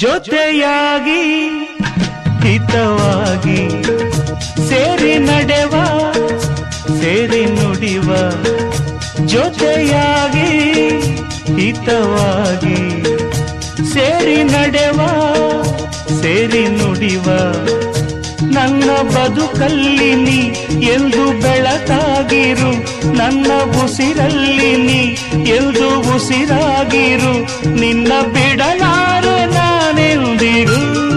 ಜೊತೆಯಾಗಿ ಹಿತವಾಗಿ ಸೇರಿ ನಡೆವ ಸೇರಿ ನುಡಿವ ಜೊತೆಯಾಗಿ ಹಿತವಾಗಿ ಸೇರಿ ನಡೆವ ಸೇರಿ ನುಡಿವ ನನ್ನ ಬದುಕಲ್ಲಿ ನೀ ಎಂದು ಬೆಳಕಾಗಿರು ನನ್ನ ಉಸಿರಲ್ಲಿ ನೀ ಎಂದು ಉಸಿರಾಗಿರು ನಿನ್ನ ಬಿಡಲಾರೆ ನಾನೆಂದಿರು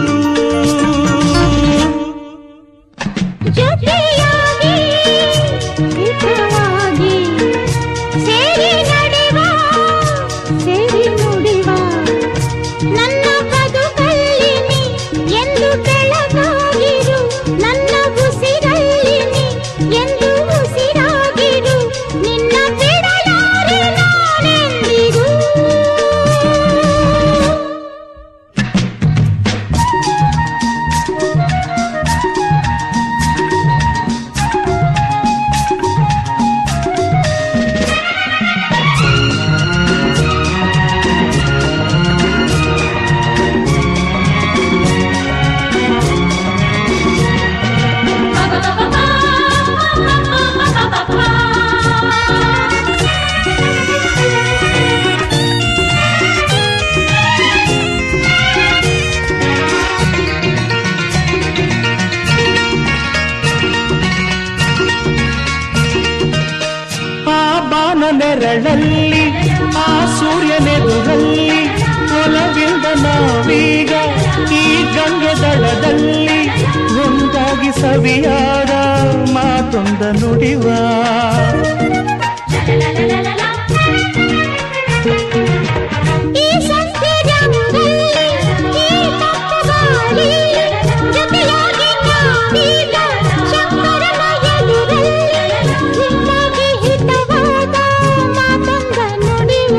ಜೊತೆಯಾಗಿ ಹಿತವಾಗಿ ಸೇರಿ ನಡೆವ ಸೇರಿ ನುಡಿವ ನನ್ನ ಬದುಕಲ್ಲಿ ನೀ ಎಂದು ಬೆಳಗಾಗಿರು ನನ್ನ ಉಸಿರಲ್ಲಿ ನೀ ಎಂದು ಉಸಿರಾಗಿರು ನಿನ್ನ ಬಿಡಲಾರೆ ನಾನೆಂದಿಗೂ ಆ ಬಾನ ನೆರಳಲ್ಲಿ ಆ ಸೂರ್ಯನೆದುರಲ್ಲಿ ಒಲವಿಂದ ನಾವೀಗ ಈ ಗಂಗೆ ದಡದಲ್ಲಿ ಒಂದಾಗಿ ಸವಿಯಾದ ಮಾತೊಂದ ನುಡಿವ ಈ ಸಂಸ್ಥೆ ರಂಗಲ್ಲಿ ಈ ತಪ್ಪು ಗಾಳಿ ಜೊತೆಯಾಗಿ ನಾವೀಗ ಶಂಕರನ ಎದುರಲ್ಲಿ ನಿಮ್ಮಾಗಿ ಹಿತವಾದ ಮಾತಂಗ ನುಡಿವ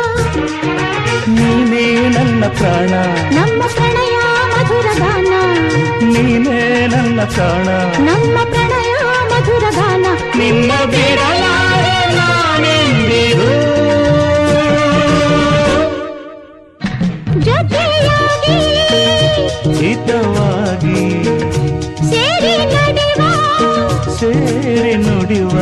ನೀನೇ ನನ್ನ ಪ್ರಾಣ ನಮ್ಮ ಪ್ರಣಯ ಮಧುರ ಗಾನ ನೀನೇ ನನ್ನ ಪ್ರಾಣ ನಮ್ಮ ಪ್ರಣಯ ಮಧುರ ಗಾನ ನಿನ್ನ ಬಿಡಲಾರೆ ನಾನೆಂದಿರು ಜೊತೆಯಾಗಿ ಹಿತವಾಗಿ ಸೇರಿ ನಡೆವ ಸೇರಿ ನುಡಿವ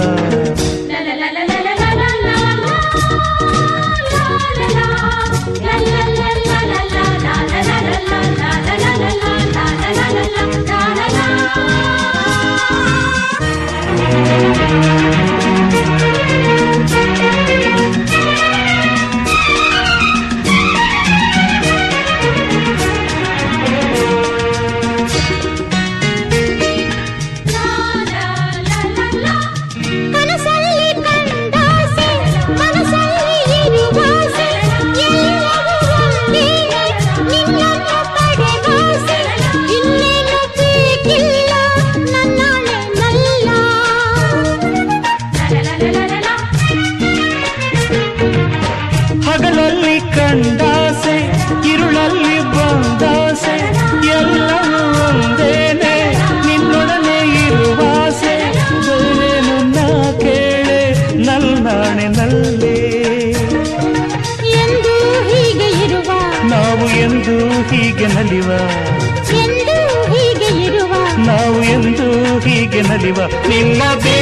ಕನಸಲ್ಲಿ ಕಂಡಾಸೆ ಮನಸ್ಸಲ್ಲಿ ಇರುವಾಸೆ ಎಲ್ಲವೂ ಒಂದೇನೆ ನಿನ್ನನ್ನು ಪಡೆವಾಸೆ ಇನ್ನೇನು ಬೇಕಿಲ್ಲ ನನ್ನಾಳೆ ನಲ್ಲ ಹಗಲಲ್ಲಿ ಕಂಡಾಸೆ ಇರುಳಲ್ಲಿ ಬಂದಾಸೆ ಎಲ್ಲವೂ ಒಂದೇನೆ ನಿನ್ನೊಡನೆ ಇರುವಾಸೆ ಬೇರೇನು ನಾ ಕೇಳೆ ನಲ್ಲಾಣೆ ನಲ್ಲೇ ಎಂದು ಹೀಗೆ ಇರುವ ನಾವು ಎಂದು ಹೀಗೆ ನಲಿವ ಎಂದು ಹೀಗೆ ಇರುವ ನಾವು ಎಂದು ಹೀಗೆ ನಲಿವ ನಿನ್ನ ಬೇ